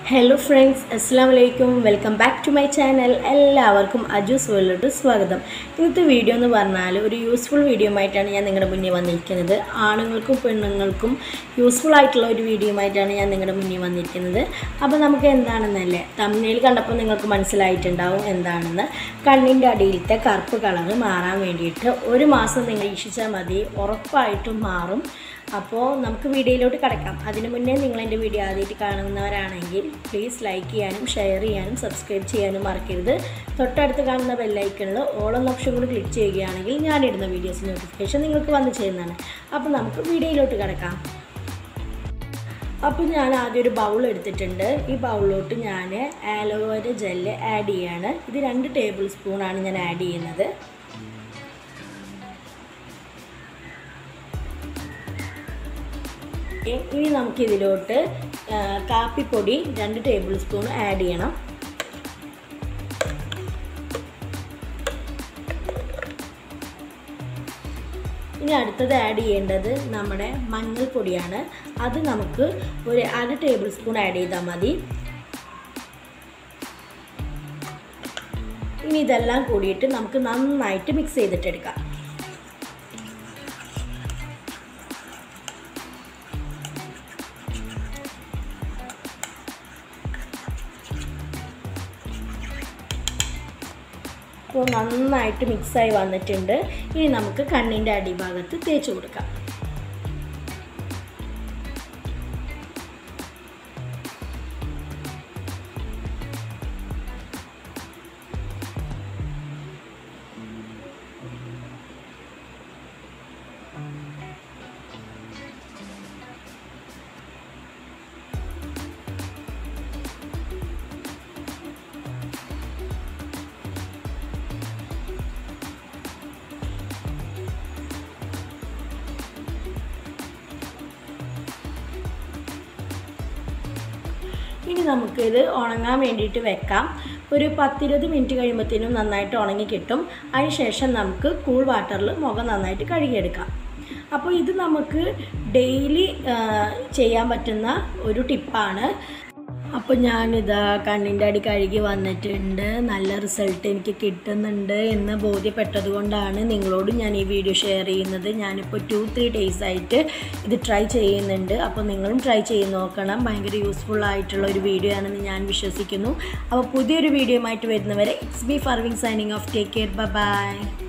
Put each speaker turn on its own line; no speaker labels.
hello friends അസ്സാം വലൈക്കും welcome back to my channel എല്ലാവർക്കും അജൂസ് വേൾഡിലോട്ട് സ്വാഗതം ഇന്നത്തെ വീഡിയോ എന്ന് പറഞ്ഞാൽ ഒരു യൂസ്ഫുൾ വീഡിയോ ആയിട്ടാണ് ഞാൻ നിങ്ങളുടെ മുന്നിൽ വന്നിരിക്കുന്നത് ആണുങ്ങൾക്കും പെണ്ണുങ്ങൾക്കും യൂസ്ഫുൾ ആയിട്ടുള്ള ഒരു വീഡിയോ ആയിട്ടാണ് ഞാൻ നിങ്ങളുടെ മുന്നിൽ വന്നിരിക്കുന്നത് അപ്പോൾ നമുക്ക് എന്താണെന്നല്ലേ തമിഴിൽ കണ്ടപ്പോൾ നിങ്ങൾക്ക് മനസ്സിലായിട്ടുണ്ടാവും എന്താണെന്ന് കണ്ണിൻ്റെ അടിയിലത്തെ കറുപ്പ് കളറ് മാറാൻ വേണ്ടിയിട്ട് ഒരു മാസം നിങ്ങൾ വീക്ഷിച്ചാൽ മതി ഉറപ്പായിട്ടും മാറും അപ്പോൾ നമുക്ക് വീഡിയോയിലോട്ട് കിടക്കാം അതിന് മുന്നേ നിങ്ങൾ എൻ്റെ വീഡിയോ ആദ്യമായിട്ട് കാണുന്നവരാണെങ്കിൽ പ്ലീസ് ലൈക്ക് ചെയ്യാനും ഷെയർ ചെയ്യാനും സബ്സ്ക്രൈബ് ചെയ്യാനും മറക്കരുത് തൊട്ടടുത്ത് കാണുന്ന ബെല്ലൈക്കണിൽ ഓൾ എന്ന ഓപ്ഷൻ കൂടി ക്ലിക്ക് ചെയ്യുകയാണെങ്കിൽ ഞാനിടുന്ന വീഡിയോസ് നോട്ടിഫിക്കേഷൻ നിങ്ങൾക്ക് വന്നു ചെയ്യുന്നതാണ് അപ്പോൾ നമുക്ക് വീഡിയോയിലോട്ട് കിടക്കാം അപ്പോൾ ഞാൻ ആദ്യം ഒരു ബൗൾ എടുത്തിട്ടുണ്ട് ഈ ബൗളിലോട്ട് ഞാൻ ആലോവേര ജെല്ല് ആഡ് ചെയ്യാണ് ഇത് രണ്ട് ടേബിൾ സ്പൂണാണ് ഞാൻ ആഡ് ചെയ്യുന്നത് ഇനി നമുക്കിതിലോട്ട് കാപ്പിപ്പൊടി രണ്ട് ടേബിൾ സ്പൂൺ ആഡ് ചെയ്യണം ഇനി അടുത്തത് ആഡ് ചെയ്യേണ്ടത് നമ്മുടെ മഞ്ഞൾപ്പൊടിയാണ് അത് നമുക്ക് ഒരു അര ടേബിൾ സ്പൂൺ ആഡ് ചെയ്താൽ മതി ഇനി ഇതെല്ലാം കൂടിയിട്ട് നമുക്ക് നന്നായിട്ട് മിക്സ് ചെയ്തിട്ടെടുക്കാം അപ്പോൾ നന്നായിട്ട് മിക്സായി വന്നിട്ടുണ്ട് ഇനി നമുക്ക് കണ്ണിൻ്റെ അടിഭാഗത്ത് തേച്ച് കൊടുക്കാം ഇനി നമുക്കിത് ഉണങ്ങാൻ വേണ്ടിയിട്ട് വെക്കാം ഒരു പത്തിരുപത് മിനിറ്റ് കഴിയുമ്പോഴത്തേനും നന്നായിട്ട് ഉണങ്ങി കിട്ടും അതിനുശേഷം നമുക്ക് കൂൾ വാട്ടറിൽ മുഖം നന്നായിട്ട് കഴുകിയെടുക്കാം അപ്പോൾ ഇത് നമുക്ക് ഡെയിലി ചെയ്യാൻ പറ്റുന്ന ഒരു ടിപ്പാണ് അപ്പോൾ ഞാനിതാ കണ്ണിൻ്റെ അടി കഴുകി വന്നിട്ടുണ്ട് നല്ല റിസൾട്ട് എനിക്ക് കിട്ടുന്നുണ്ട് എന്ന് ബോധ്യപ്പെട്ടത് കൊണ്ടാണ് നിങ്ങളോട് ഞാൻ ഈ വീഡിയോ ഷെയർ ചെയ്യുന്നത് ഞാനിപ്പോൾ ടു ത്രീ ഡേയ്സ് ആയിട്ട് ഇത് ട്രൈ ചെയ്യുന്നുണ്ട് അപ്പോൾ നിങ്ങളും ട്രൈ ചെയ്ത് നോക്കണം ഭയങ്കര യൂസ്ഫുൾ ആയിട്ടുള്ള ഒരു വീഡിയോ ആണെന്ന് ഞാൻ വിശ്വസിക്കുന്നു അപ്പോൾ പുതിയൊരു വീഡിയോയുമായിട്ട് വരുന്നവരെ ഇറ്റ്സ് ബി ഫർവിങ് signing off take care by